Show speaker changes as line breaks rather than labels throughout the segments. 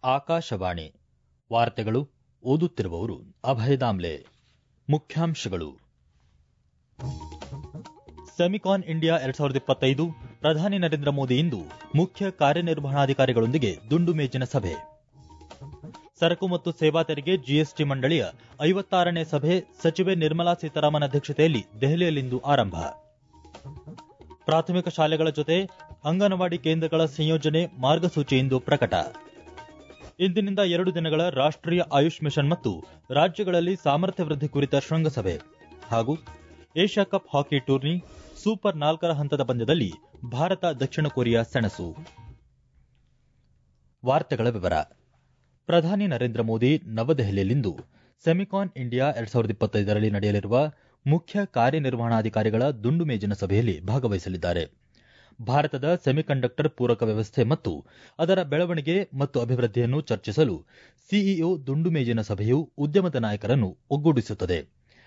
ಆಕಾಶವಾಣಿ ವಾರ್ತೆಗಳು ಓದುತ್ತಿರುವವರು ಅಭಯ ದಾಮ್ಲೆ ಮುಖ್ಯಾಂಶಗಳು ಸೆಮಿಕಾನ್ ಇಂಡಿಯಾ ಎರಡ್ ಸಾವಿರದ ಇಪ್ಪತ್ತೈದು ಪ್ರಧಾನಿ ನರೇಂದ್ರ ಮೋದಿ ಇಂದು ಮುಖ್ಯ ಕಾರ್ಯನಿರ್ವಹಣಾಧಿಕಾರಿಗಳೊಂದಿಗೆ ದುಂಡು ಮೇಜಿನ ಸಭೆ ಸರಕು ಮತ್ತು ಸೇವಾ ತೆರಿಗೆ ಜಿಎಸ್ಟಿ ಮಂಡಳಿಯ ಐವತ್ತಾರನೇ ಸಭೆ ಸಚಿವೆ ನಿರ್ಮಲಾ ಸೀತಾರಾಮನ್ ಅಧ್ಯಕ್ಷತೆಯಲ್ಲಿ ದೆಹಲಿಯಲ್ಲಿಂದು ಆರಂಭ ಪ್ರಾಥಮಿಕ ಶಾಲೆಗಳ ಜೊತೆ ಅಂಗನವಾಡಿ ಕೇಂದ್ರಗಳ ಸಂಯೋಜನೆ ಮಾರ್ಗಸೂಚಿ ಇಂದು ಪ್ರಕಟ ಇಂದಿನಿಂದ ಎರಡು ದಿನಗಳ ರಾಷ್ಟೀಯ ಆಯುಷ್ ಮಿಷನ್ ಮತ್ತು ರಾಜ್ಯಗಳಲ್ಲಿ ಸಾಮರ್ಥ್ಯ ವೃದ್ಧಿ ಕುರಿತ ಶೃಂಗಸಭೆ ಹಾಗೂ Asia cup hockey tourney super ನಾಲ್ಕರ ಹಂತದ ಪಂದ್ಯದಲ್ಲಿ ಭಾರತ ದಕ್ಷಿಣ ಕೊರಿಯಾ ಸೆಣಸು ವಾರ್ತೆಗಳ ವಿವರ ಪ್ರಧಾನಿ ನರೇಂದ್ರ ಮೋದಿ ನವದೆಹಲಿಯಲ್ಲಿಂದು ಸೆಮಿಕಾನ್ ಇಂಡಿಯಾ ಎರಡ್ ಸಾವಿರದ ಇಪ್ಪತ್ತೈದರಲ್ಲಿ ನಡೆಯಲಿರುವ ಮುಖ್ಯ ಕಾರ್ಯನಿರ್ವಹಣಾಧಿಕಾರಿಗಳ ದುಂಡು ಮೇಜಿನ ಸಭೆಯಲ್ಲಿ ಭಾಗವಹಿಸಲಿದ್ದಾರೆ ಭಾರತದ ಸೆಮಿಕಂಡಕ್ಟರ್ ಪೂರಕ ವ್ಯವಸ್ಥೆ ಮತ್ತು ಅದರ ಬೆಳವಣಿಗೆ ಮತ್ತು ಅಭಿವೃದ್ಧಿಯನ್ನು ಚರ್ಚಿಸಲು ಸಿಇಒ ದುಂಡು ಮೇಜಿನ ಸಭೆಯು ಉದ್ಯಮದ ನಾಯಕರನ್ನು ಒಗ್ಗೂಡಿಸುತ್ತದೆ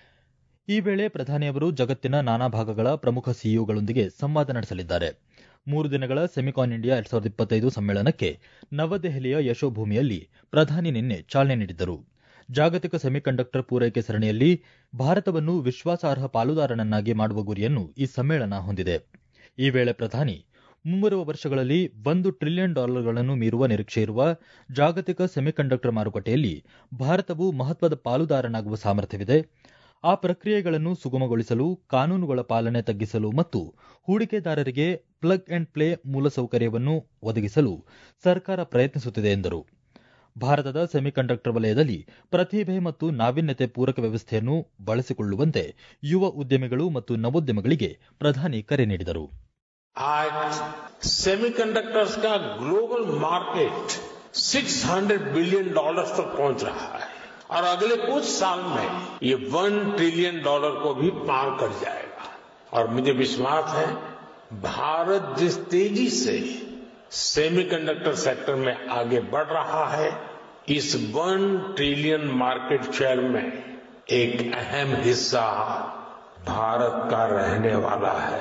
ಈ ವೇಳೆ ಪ್ರಧಾನಿಯವರು ಜಗತ್ತಿನ ನಾನಾ ಭಾಗಗಳ ಪ್ರಮುಖ ಸಿಇಒಗಳೊಂದಿಗೆ ಸಂವಾದ ನಡೆಸಲಿದ್ದಾರೆ ಮೂರು ದಿನಗಳ ಸೆಮಿಕಾನ್ ಇಂಡಿಯಾ ಎರಡ್ ಸಾವಿರದ ಇಪ್ಪತ್ತೈದು ಸಮ್ಮೇಳನಕ್ಕೆ ನವದೆಹಲಿಯ ಯಶೋಭೂಮಿಯಲ್ಲಿ ಪ್ರಧಾನಿ ನಿನ್ನೆ ಚಾಲನೆ ನೀಡಿದ್ದರು ಜಾಗತಿಕ ಸೆಮಿಕಂಡಕ್ಟರ್ ಪೂರೈಕೆ ಸರಣಿಯಲ್ಲಿ ಭಾರತವನ್ನು ವಿಶ್ವಾಸಾರ್ಹ ಪಾಲುದಾರನನ್ನಾಗಿ ಮಾಡುವ ಗುರಿಯನ್ನು ಈ ಸಮ್ಮೇಳನ ಹೊಂದಿದೆ ಈ ವೇಳೆ ಪ್ರಧಾನಿ ಮುಂಬರುವ ವರ್ಷಗಳಲ್ಲಿ ಒಂದು ಟ್ರಿಲಿಯನ್ ಡಾಲರ್ಗಳನ್ನು ಮೀರುವ ನಿರೀಕ್ಷೆಯಿರುವ ಜಾಗತಿಕ ಸೆಮಿಕಂಡಕ್ಟರ್ ಮಾರುಕಟ್ಟೆಯಲ್ಲಿ ಭಾರತವು ಮಹತ್ವದ ಪಾಲುದಾರನಾಗುವ ಸಾಮರ್ಥ್ಯವಿದೆ ಆ ಪ್ರಕ್ರಿಯೆಗಳನ್ನು ಸುಗಮಗೊಳಿಸಲು ಕಾನೂನುಗಳ ಪಾಲನೆ ತಗ್ಗಿಸಲು ಮತ್ತು ಹೂಡಿಕೆದಾರರಿಗೆ ಪ್ಲಗ್ ಅಂಡ್ ಪ್ಲೇ ಮೂಲಸೌಕರ್ಯವನ್ನು ಒದಗಿಸಲು ಸರ್ಕಾರ ಪ್ರಯತ್ನಿಸುತ್ತಿದೆ ಎಂದರು ಭಾರತದ ಸೆಮಿಕಂಡಕ್ಟರ್ ವಲಯದಲ್ಲಿ ಪ್ರತಿಭೆ ಮತ್ತು ನಾವೀನ್ಯತೆ ಪೂರಕ ವ್ಯವಸ್ಥೆಯನ್ನು ಬಳಸಿಕೊಳ್ಳುವಂತೆ ಯುವ ಉದ್ಯಮಿಗಳು ಮತ್ತು ನವೋದ್ಯಮಗಳಿಗೆ ಪ್ರಧಾನಿ ಕರೆ ನೀಡಿದರು
आज सेमीकंडक्टर्स का ग्लोबल मार्केट 600 बिलियन डॉलर्स तक पहुंच रहा है और अगले कुछ साल में ये वन ट्रिलियन डॉलर को भी पार कर जाएगा और मुझे विश्वास है भारत जिस तेजी से सेमीकंडक्टर सेक्टर में आगे बढ़ रहा है इस वन ट्रिलियन मार्केट शेयर में एक अहम हिस्सा भारत का रहने वाला है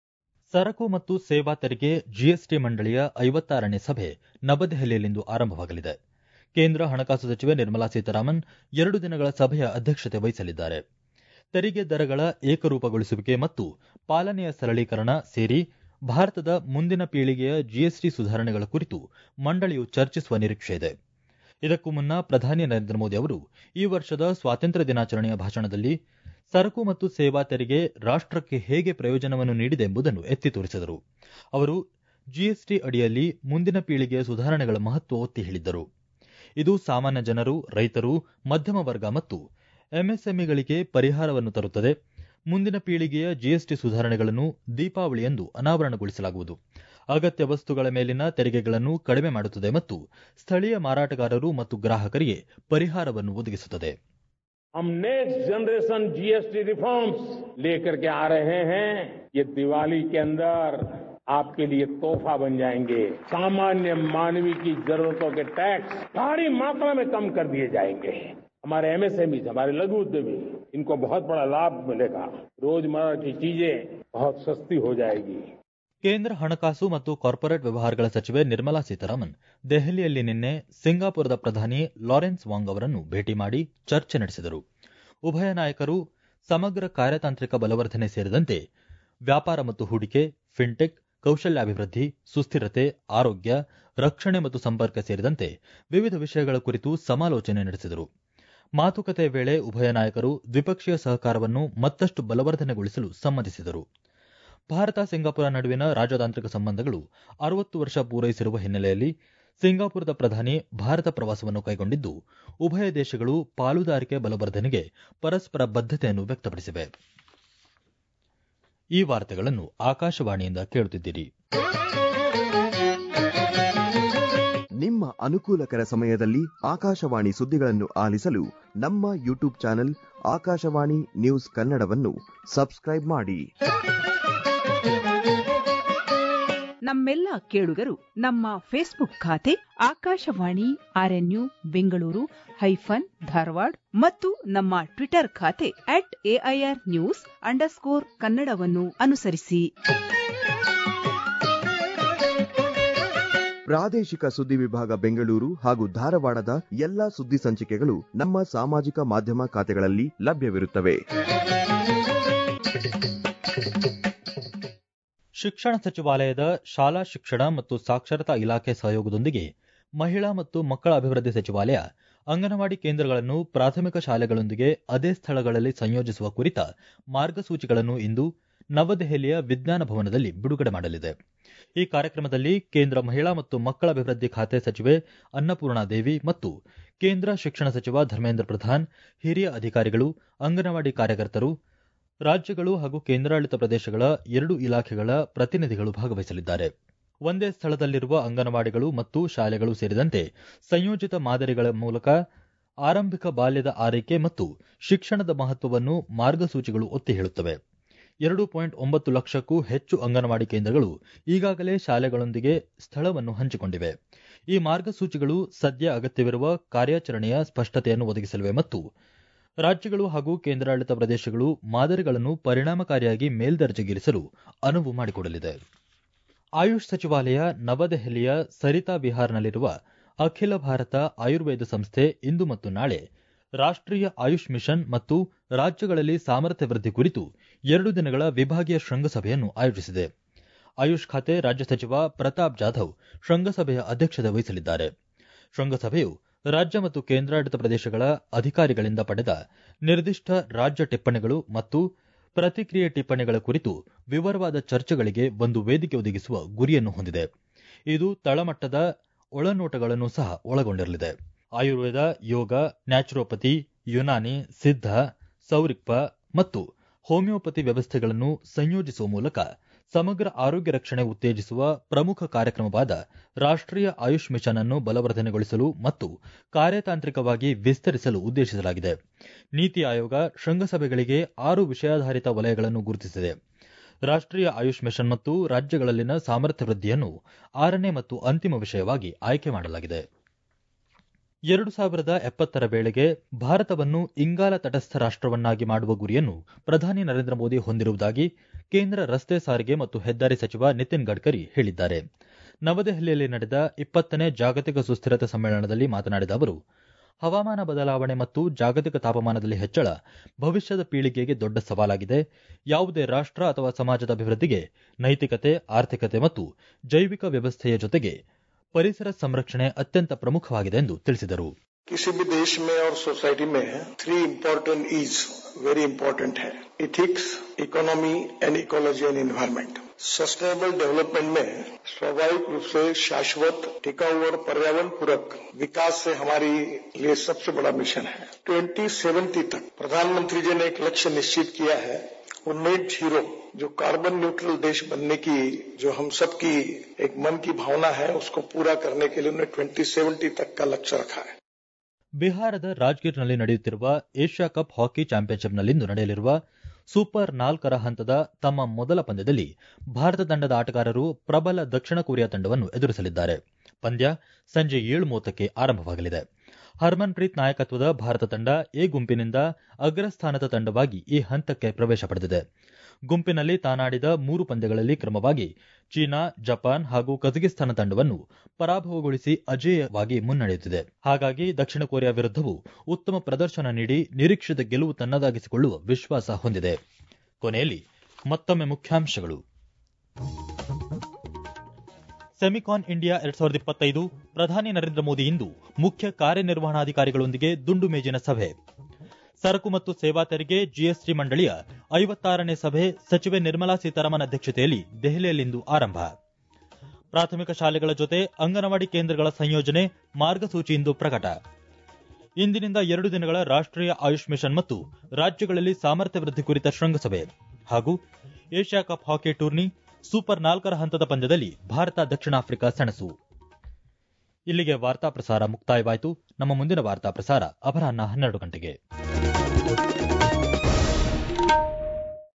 ಸರಕು ಮತ್ತು ಸೇವಾ ತೆರಿಗೆ ಜಿಎಸ್ಟಿ ಮಂಡಳಿಯ ಐವತ್ತಾರನೇ ಸಭೆ ನವದೆಹಲಿಯಲ್ಲಿಂದು ಆರಂಭವಾಗಲಿದೆ ಕೇಂದ್ರ ಹಣಕಾಸು ಸಚಿವೆ ನಿರ್ಮಲಾ ಸೀತಾರಾಮನ್ ಎರಡು ದಿನಗಳ ಸಭೆಯ ಅಧ್ಯಕ್ಷತೆ ವಹಿಸಲಿದ್ದಾರೆ ತೆರಿಗೆ ದರಗಳ ಏಕರೂಪಗೊಳಿಸುವಿಕೆ ಮತ್ತು ಪಾಲನೆಯ ಸರಳೀಕರಣ ಸೇರಿ ಭಾರತದ ಮುಂದಿನ ಪೀಳಿಗೆಯ ಜಿಎಸ್ಟಿ ಸುಧಾರಣೆಗಳ ಕುರಿತು ಮಂಡಳಿಯು ಚರ್ಚಿಸುವ ನಿರೀಕ್ಷೆಯಿದೆ ಇದಕ್ಕೂ ಮುನ್ನ ಪ್ರಧಾನಿ ನರೇಂದ್ರ ಮೋದಿ ಅವರು ಈ ವರ್ಷದ ಸ್ವಾತಂತ್ರ್ಯ ದಿನಾಚರಣೆಯ ಭಾಷಣದಲ್ಲಿ ಸರಕು ಮತ್ತು ಸೇವಾ ತೆರಿಗೆ ರಾಷ್ಟಕ್ಕೆ ಹೇಗೆ ಪ್ರಯೋಜನವನ್ನು ನೀಡಿದೆ ಎಂಬುದನ್ನು ಎತ್ತಿ ತೋರಿಸಿದರು ಅವರು ಜಿಎಸ್ಟಿ ಅಡಿಯಲ್ಲಿ ಮುಂದಿನ ಪೀಳಿಗೆಯ ಸುಧಾರಣೆಗಳ ಮಹತ್ವ ಒತ್ತಿ ಹೇಳಿದ್ದರು ಇದು ಸಾಮಾನ್ಯ ಜನರು ರೈತರು ಮಧ್ಯಮ ವರ್ಗ ಮತ್ತು ಎಂಎಸ್ಎಂಇಗಳಿಗೆ ಪರಿಹಾರವನ್ನು ತರುತ್ತದೆ ಮುಂದಿನ ಪೀಳಿಗೆಯ ಜಿಎಸ್ಟಿ ಸುಧಾರಣೆಗಳನ್ನು ದೀಪಾವಳಿಯಂದು ಅನಾವರಣಗೊಳಿಸಲಾಗುವುದು ಅಗತ್ಯ ವಸ್ತುಗಳ ಮೇಲಿನ ತೆರಿಗೆಗಳನ್ನು ಕಡಿಮೆ ಮಾಡುತ್ತದೆ ಮತ್ತು ಸ್ಥಳೀಯ ಮಾರಾಟಗಾರರು ಮತ್ತು ಗ್ರಾಹಕರಿಗೆ ಪರಿಹಾರವನ್ನು ಒದಗಿಸುತ್ತದೆ
हम नेक्स्ट जनरेशन जीएसटी रिफॉर्म्स लेकर के आ रहे हैं ये दिवाली के अंदर आपके लिए तोहफा बन जाएंगे सामान्य मानवीय की जरूरतों के टैक्स भारी मात्रा में कम कर दिए जाएंगे हमारे एमएसएमई हमारे लघु उद्यमी इनको बहुत बड़ा लाभ मिलेगा रोजमर्रा की चीजें बहुत सस्ती हो जाएगी
ಕೇಂದ್ರ ಹಣಕಾಸು ಮತ್ತು ಕಾರ್ಪೊರೇಟ್ ವ್ಯವಹಾರಗಳ ಸಚಿವೆ ನಿರ್ಮಲಾ ಸೀತಾರಾಮನ್ ದೆಹಲಿಯಲ್ಲಿ ನಿನ್ನೆ ಸಿಂಗಾಪುರದ ಪ್ರಧಾನಿ ಲಾರೆನ್ಸ್ ವಾಂಗ್ ಅವರನ್ನು ಭೇಟಿ ಮಾಡಿ ಚರ್ಚೆ ನಡೆಸಿದರು ಉಭಯ ನಾಯಕರು ಸಮಗ್ರ ಕಾರ್ಯತಾಂತ್ರಿಕ ಬಲವರ್ಧನೆ ಸೇರಿದಂತೆ ವ್ಯಾಪಾರ ಮತ್ತು ಹೂಡಿಕೆ ಫಿನ್ಟೆಕ್ ಕೌಶಲ್ಯಾಭಿವೃದ್ಧಿ ಸುಸ್ಥಿರತೆ ಆರೋಗ್ಯ ರಕ್ಷಣೆ ಮತ್ತು ಸಂಪರ್ಕ ಸೇರಿದಂತೆ ವಿವಿಧ ವಿಷಯಗಳ ಕುರಿತು ಸಮಾಲೋಚನೆ ನಡೆಸಿದರು ಮಾತುಕತೆಯ ವೇಳೆ ಉಭಯ ನಾಯಕರು ದ್ವಿಪಕ್ಷೀಯ ಸಹಕಾರವನ್ನು ಮತ್ತಷ್ಟು ಬಲವರ್ಧನೆಗೊಳಿಸಲು ಸಮ್ಮತಿಸಿದರು ಭಾರತ ಸಿಂಗಾಪುರ ನಡುವಿನ ರಾಜತಾಂತ್ರಿಕ ಸಂಬಂಧಗಳು ಅರವತ್ತು ವರ್ಷ ಪೂರೈಸಿರುವ ಹಿನ್ನೆಲೆಯಲ್ಲಿ ಸಿಂಗಾಪುರದ ಪ್ರಧಾನಿ ಭಾರತ ಪ್ರವಾಸವನ್ನು ಕೈಗೊಂಡಿದ್ದು ಉಭಯ ದೇಶಗಳು ಪಾಲುದಾರಿಕೆ ಬಲವರ್ಧನೆಗೆ ಪರಸ್ಪರ ಬದ್ಧತೆಯನ್ನು ವ್ಯಕ್ತಪಡಿಸಿವೆ ಈ ವಾರ್ತೆಗಳನ್ನು ಆಕಾಶವಾಣಿಯಿಂದ ಕೇಳುತ್ತಿದ್ದೀರಿ
ನಿಮ್ಮ ಅನುಕೂಲಕರ ಸಮಯದಲ್ಲಿ ಆಕಾಶವಾಣಿ ಸುದ್ದಿಗಳನ್ನು ಆಲಿಸಲು ನಮ್ಮ ಯೂಟ್ಯೂಬ್ ಚಾನೆಲ್ ಆಕಾಶವಾಣಿ ನ್ಯೂಸ್ ಕನ್ನಡವನ್ನು ಸಬ್ಸ್ಕ್ರೈಬ್ ಮಾಡಿ
ನಮ್ಮೆಲ್ಲ ಕೇಳುಗರು ನಮ್ಮ ಫೇಸ್ಬುಕ್ ಖಾತೆ ಆಕಾಶವಾಣಿ ಆರ್ಎನ್ಯು ಬೆಂಗಳೂರು ಹೈಫನ್ ಧಾರವಾಡ ಮತ್ತು ನಮ್ಮ ಟ್ವಿಟರ್ ಖಾತೆ ಅಟ್ ಎಐಆರ್ ನ್ಯೂಸ್ ಅಂಡರ್ಸ್ಕೋರ್ ಕನ್ನಡವನ್ನು ಅನುಸರಿಸಿ
ಪ್ರಾದೇಶಿಕ ಸುದ್ದಿ ವಿಭಾಗ ಬೆಂಗಳೂರು ಹಾಗೂ ಧಾರವಾಡದ ಎಲ್ಲಾ ಸುದ್ದಿ ಸಂಚಿಕೆಗಳು ನಮ್ಮ ಸಾಮಾಜಿಕ ಮಾಧ್ಯಮ ಖಾತೆಗಳಲ್ಲಿ ಲಭ್ಯವಿರುತ್ತವೆ
ಶಿಕ್ಷಣ ಸಚಿವಾಲಯದ ಶಾಲಾ ಶಿಕ್ಷಣ ಮತ್ತು ಸಾಕ್ಷರತಾ ಇಲಾಖೆ ಸಹಯೋಗದೊಂದಿಗೆ ಮಹಿಳಾ ಮತ್ತು ಮಕ್ಕಳ ಅಭಿವೃದ್ಧಿ ಸಚಿವಾಲಯ ಅಂಗನವಾಡಿ ಕೇಂದ್ರಗಳನ್ನು ಪ್ರಾಥಮಿಕ ಶಾಲೆಗಳೊಂದಿಗೆ ಅದೇ ಸ್ಥಳಗಳಲ್ಲಿ ಸಂಯೋಜಿಸುವ ಕುರಿತ ಮಾರ್ಗಸೂಚಿಗಳನ್ನು ಇಂದು ನವದೆಹಲಿಯ ವಿಜ್ಞಾನ ಭವನದಲ್ಲಿ ಬಿಡುಗಡೆ ಮಾಡಲಿದೆ ಈ ಕಾರ್ಯಕ್ರಮದಲ್ಲಿ ಕೇಂದ್ರ ಮಹಿಳಾ ಮತ್ತು ಮಕ್ಕಳ ಅಭಿವೃದ್ಧಿ ಖಾತೆ ಸಚಿವೆ ಅನ್ನಪೂರ್ಣಾ ದೇವಿ ಮತ್ತು ಕೇಂದ್ರ ಶಿಕ್ಷಣ ಸಚಿವ ಧರ್ಮೇಂದ್ರ ಪ್ರಧಾನ್ ಹಿರಿಯ ಅಧಿಕಾರಿಗಳು ಅಂಗನವಾಡಿ ಕಾರ್ಯಕರ್ತರು ರಾಜ್ಯಗಳು ಹಾಗೂ ಕೇಂದ್ರಾಡಳಿತ ಪ್ರದೇಶಗಳ ಎರಡು ಇಲಾಖೆಗಳ ಪ್ರತಿನಿಧಿಗಳು ಭಾಗವಹಿಸಲಿದ್ದಾರೆ ಒಂದೇ ಸ್ಥಳದಲ್ಲಿರುವ ಅಂಗನವಾಡಿಗಳು ಮತ್ತು ಶಾಲೆಗಳು ಸೇರಿದಂತೆ ಸಂಯೋಜಿತ ಮಾದರಿಗಳ ಮೂಲಕ ಆರಂಭಿಕ ಬಾಲ್ಯದ ಆರೈಕೆ ಮತ್ತು ಶಿಕ್ಷಣದ ಮಹತ್ವವನ್ನು ಮಾರ್ಗಸೂಚಿಗಳು ಒತ್ತಿ ಹೇಳುತ್ತವೆ ಎರಡು ಪಾಯಿಂಟ್ ಒಂಬತ್ತು ಲಕ್ಷಕ್ಕೂ ಹೆಚ್ಚು ಅಂಗನವಾಡಿ ಕೇಂದ್ರಗಳು ಈಗಾಗಲೇ ಶಾಲೆಗಳೊಂದಿಗೆ ಸ್ಥಳವನ್ನು ಹಂಚಿಕೊಂಡಿವೆ ಈ ಮಾರ್ಗಸೂಚಿಗಳು ಸದ್ಯ ಅಗತ್ಯವಿರುವ ಕಾರ್ಯಾಚರಣೆಯ ಸ್ಪಷ್ಟತೆಯನ್ನು ಒದಗಿಸಲಿವೆ ಮತ್ತು ರಾಜ್ಯಗಳು ಹಾಗೂ ಕೇಂದ್ರಾಡಳಿತ ಪ್ರದೇಶಗಳು ಮಾದರಿಗಳನ್ನು ಪರಿಣಾಮಕಾರಿಯಾಗಿ ಮೇಲ್ದರ್ಜೆಗೇರಿಸಲು ಅನುವು ಮಾಡಿಕೊಡಲಿದೆ ಆಯುಷ್ ಸಚಿವಾಲಯ ನವದೆಹಲಿಯ ಸರಿತಾ ವಿಹಾರ್ನಲ್ಲಿರುವ ಅಖಿಲ ಭಾರತ ಆಯುರ್ವೇದ ಸಂಸ್ಥೆ ಇಂದು ಮತ್ತು ನಾಳೆ ರಾಷ್ಟೀಯ ಆಯುಷ್ ಮಿಷನ್ ಮತ್ತು ರಾಜ್ಯಗಳಲ್ಲಿ ಸಾಮರ್ಥ್ಯ ವೃದ್ಧಿ ಕುರಿತು ಎರಡು ದಿನಗಳ ವಿಭಾಗೀಯ ಶೃಂಗಸಭೆಯನ್ನು ಆಯೋಜಿಸಿದೆ ಆಯುಷ್ ಖಾತೆ ರಾಜ್ಯ ಸಚಿವ ಪ್ರತಾಪ್ ಜಾಧವ್ ಶೃಂಗಸಭೆಯ ಅಧ್ಯಕ್ಷತೆ ವಹಿಸಲಿದ್ದಾರೆ ಶೃಂಗಸಭೆಯು ರಾಜ್ಯ ಮತ್ತು ಕೇಂದ್ರಾಡಳಿತ ಪ್ರದೇಶಗಳ ಅಧಿಕಾರಿಗಳಿಂದ ಪಡೆದ ನಿರ್ದಿಷ್ಟ ರಾಜ್ಯ ಟಿಪ್ಪಣಿಗಳು ಮತ್ತು ಪ್ರತಿಕ್ರಿಯೆ ಟಿಪ್ಪಣಿಗಳ ಕುರಿತು ವಿವರವಾದ ಚರ್ಚೆಗಳಿಗೆ ಒಂದು ವೇದಿಕೆ ಒದಗಿಸುವ ಗುರಿಯನ್ನು ಹೊಂದಿದೆ ಇದು ತಳಮಟ್ಟದ ಒಳನೋಟಗಳನ್ನು ಸಹ ಒಳಗೊಂಡಿರಲಿದೆ ಆಯುರ್ವೇದ ಯೋಗ ನ್ಯಾಚುರೋಪತಿ ಯುನಾನಿ ಸಿದ್ಧ ಸೌರಿಕ್ಪ ಮತ್ತು ಹೋಮಿಯೋಪತಿ ವ್ಯವಸ್ಥೆಗಳನ್ನು ಸಂಯೋಜಿಸುವ ಮೂಲಕ ಸಮಗ್ರ ಆರೋಗ್ಯ ರಕ್ಷಣೆ ಉತ್ತೇಜಿಸುವ ಪ್ರಮುಖ ಕಾರ್ಯಕ್ರಮವಾದ ರಾಷ್ಟೀಯ ಆಯುಷ್ ಮಿಷನ್ ಅನ್ನು ಬಲವರ್ಧನೆಗೊಳಿಸಲು ಮತ್ತು ಕಾರ್ಯತಾಂತ್ರಿಕವಾಗಿ ವಿಸ್ತರಿಸಲು ಉದ್ದೇಶಿಸಲಾಗಿದೆ ನೀತಿ ಆಯೋಗ ಶೃಂಗಸಭೆಗಳಿಗೆ ಆರು ವಿಷಯಾಧಾರಿತ ವಲಯಗಳನ್ನು ಗುರುತಿಸಿದೆ ರಾಷ್ಟೀಯ ಆಯುಷ್ ಮಿಷನ್ ಮತ್ತು ರಾಜ್ಯಗಳಲ್ಲಿನ ಸಾಮರ್ಥ್ಯ ವೃದ್ಧಿಯನ್ನು ಆರನೇ ಮತ್ತು ಅಂತಿಮ ವಿಷಯವಾಗಿ ಆಯ್ಕೆ ಮಾಡಲಾಗಿದೆ ಎರಡು ಸಾವಿರದ ಎಪ್ಪತ್ತರ ವೇಳೆಗೆ ಭಾರತವನ್ನು ಇಂಗಾಲ ತಟಸ್ಥ ರಾಷ್ಟವನ್ನಾಗಿ ಮಾಡುವ ಗುರಿಯನ್ನು ಪ್ರಧಾನಿ ನರೇಂದ್ರ ಮೋದಿ ಹೊಂದಿರುವುದಾಗಿ ಕೇಂದ್ರ ರಸ್ತೆ ಸಾರಿಗೆ ಮತ್ತು ಹೆದ್ದಾರಿ ಸಚಿವ ನಿತಿನ್ ಗಡ್ಕರಿ ಹೇಳಿದ್ದಾರೆ ನವದೆಹಲಿಯಲ್ಲಿ ನಡೆದ ಇಪ್ಪತ್ತನೇ ಜಾಗತಿಕ ಸುಸ್ಥಿರತೆ ಸಮ್ಮೇಳನದಲ್ಲಿ ಮಾತನಾಡಿದ ಅವರು ಹವಾಮಾನ ಬದಲಾವಣೆ ಮತ್ತು ಜಾಗತಿಕ ತಾಪಮಾನದಲ್ಲಿ ಹೆಚ್ಚಳ ಭವಿಷ್ಯದ ಪೀಳಿಗೆಗೆ ದೊಡ್ಡ ಸವಾಲಾಗಿದೆ ಯಾವುದೇ ರಾಷ್ಟ ಅಥವಾ ಸಮಾಜದ ಅಭಿವೃದ್ಧಿಗೆ ನೈತಿಕತೆ ಆರ್ಥಿಕತೆ ಮತ್ತು ಜೈವಿಕ ವ್ಯವಸ್ಥೆಯ ಜೊತೆಗೆ ಪರಿಸರ ಸಂರಕ್ಷಣೆ ಅತ್ಯಂತ ಪ್ರಮುಖವಾಗಿದೆ ಎಂದು ತಿಳಿಸಿದರು
किसी भी देश में और सोसाइटी में three important is very important है ethics economy and ecology and environment sustainable development में स्वाभाविक रूप से शाश्वत टिकाऊ और पर्यावरण पूरक विकास से हमारी लिए सबसे बड़ा मिशन है 2070 तक प्रधानमंत्री जी ने एक लक्ष्य निश्चित किया है वो नेट जीरो जो कार्बन न्यूट्रल देश बनने की जो हम सबकी एक मन की भावना है उसको पूरा करने के लिए उन्होंने 2070 तक का लक्ष्य रखा है
ಬಿಹಾರದ ರಾಜ್ಗಿರ್ನಲ್ಲಿ ನಡೆಯುತ್ತಿರುವ ಏಷ್ಯಾ ಕಪ್ ಹಾಕಿ ಚಾಂಪಿಯನ್ಶಿಪ್ನಲ್ಲಿಂದು ನಡೆಯಲಿರುವ ಸೂಪರ್ ನಾಲ್ಕರ ಹಂತದ ತಮ್ಮ ಮೊದಲ ಪಂದ್ಯದಲ್ಲಿ ಭಾರತ ತಂಡದ ಆಟಗಾರರು ಪ್ರಬಲ ದಕ್ಷಿಣ ಕೊರಿಯಾ ತಂಡವನ್ನು ಎದುರಿಸಲಿದ್ದಾರೆ ಪಂದ್ಯ ಸಂಜೆ ಏಳು ಮೂವತ್ತಕ್ಕೆ ಆರಂಭವಾಗಲಿದೆ ಹರ್ಮನ್ಪ್ರೀತ್ ನಾಯಕತ್ವದ ಭಾರತ ತಂಡ ಎ ಗುಂಪಿನಿಂದ ಅಗ್ರಸ್ಥಾನದ ತಂಡವಾಗಿ ಈ ಹಂತಕ್ಕೆ ಪ್ರವೇಶ ಪಡೆದಿದೆ ಗುಂಪಿನಲ್ಲಿ ತಾನಾಡಿದ ಮೂರು ಪಂದ್ಯಗಳಲ್ಲಿ ಕ್ರಮವಾಗಿ ಚೀನಾ ಜಪಾನ್ ಹಾಗೂ ಕಜಕಿಸ್ತಾನ ತಂಡವನ್ನು ಪರಾಭವಗೊಳಿಸಿ ಅಜೇಯವಾಗಿ ಮುನ್ನಡೆಯುತ್ತಿದೆ ಹಾಗಾಗಿ ದಕ್ಷಿಣ ಕೊರಿಯಾ ವಿರುದ್ಧವೂ ಉತ್ತಮ ಪ್ರದರ್ಶನ ನೀಡಿ ನಿರೀಕ್ಷಿತ ಗೆಲುವು ತನ್ನದಾಗಿಸಿಕೊಳ್ಳುವ ವಿಶ್ವಾಸ ಹೊಂದಿದೆ ಕೊನೆಯಲ್ಲಿ ಮತ್ತೊಮ್ಮೆ ಮುಖ್ಯಾಂಶಗಳು ಸೆಮಿಕಾನ್ ಇಂಡಿಯಾ ಎರಡ್ ಸಾವಿರದ ಇಪ್ಪತ್ತೈದು ಪ್ರಧಾನಿ ನರೇಂದ್ರ ಮೋದಿ ಇಂದು ಮುಖ್ಯ ಕಾರ್ಯನಿರ್ವಹಣಾಧಿಕಾರಿಗಳೊಂದಿಗೆ ದುಂಡು ಮೇಜಿನ ಸಭೆ ಸರಕು ಮತ್ತು ಸೇವಾ ತೆರಿಗೆ ಜಿಎಸ್ಟಿ ಮಂಡಳಿಯ ಐವತ್ತಾರನೇ ಸಭೆ ಸಚಿವೆ ನಿರ್ಮಲಾ ಸೀತಾರಾಮನ್ ಅಧ್ಯಕ್ಷತೆಯಲ್ಲಿ ದೆಹಲಿಯಲ್ಲಿಂದು ಆರಂಭ ಪ್ರಾಥಮಿಕ ಶಾಲೆಗಳ ಜೊತೆ ಅಂಗನವಾಡಿ ಕೇಂದ್ರಗಳ ಸಂಯೋಜನೆ ಮಾರ್ಗಸೂಚಿ ಇಂದು ಪ್ರಕಟ ಇಂದಿನಿಂದ ಎರಡು ದಿನಗಳ ರಾಷ್ಟೀಯ ಆಯುಷ್ ಮಿಷನ್ ಮತ್ತು ರಾಜ್ಯಗಳಲ್ಲಿ ಸಾಮರ್ಥ್ಯ ವೃದ್ಧಿ ಕುರಿತ ಶೃಂಗಸಭೆ ಹಾಗೂ Asia cup hockey tourney super ನಾಲ್ಕರ ಹಂತದ ಪಂದ್ಯದಲ್ಲಿ ಭಾರತ ದಕ್ಷಿಣ ಆಫ್ರಿಕಾ ಸೆಣಸು ಇಲ್ಲಿಗೆ ವಾರ್ತಾ ಪ್ರಸಾರ ಮುಕ್ತಾಯವಾಯಿತು ನಮ್ಮ ಮುಂದಿನ ವಾರ್ತಾ ಪ್ರಸಾರ ಅಪರಾಹ್ನ ಹನ್ನೆರಡು ಗಂಟೆಗೆ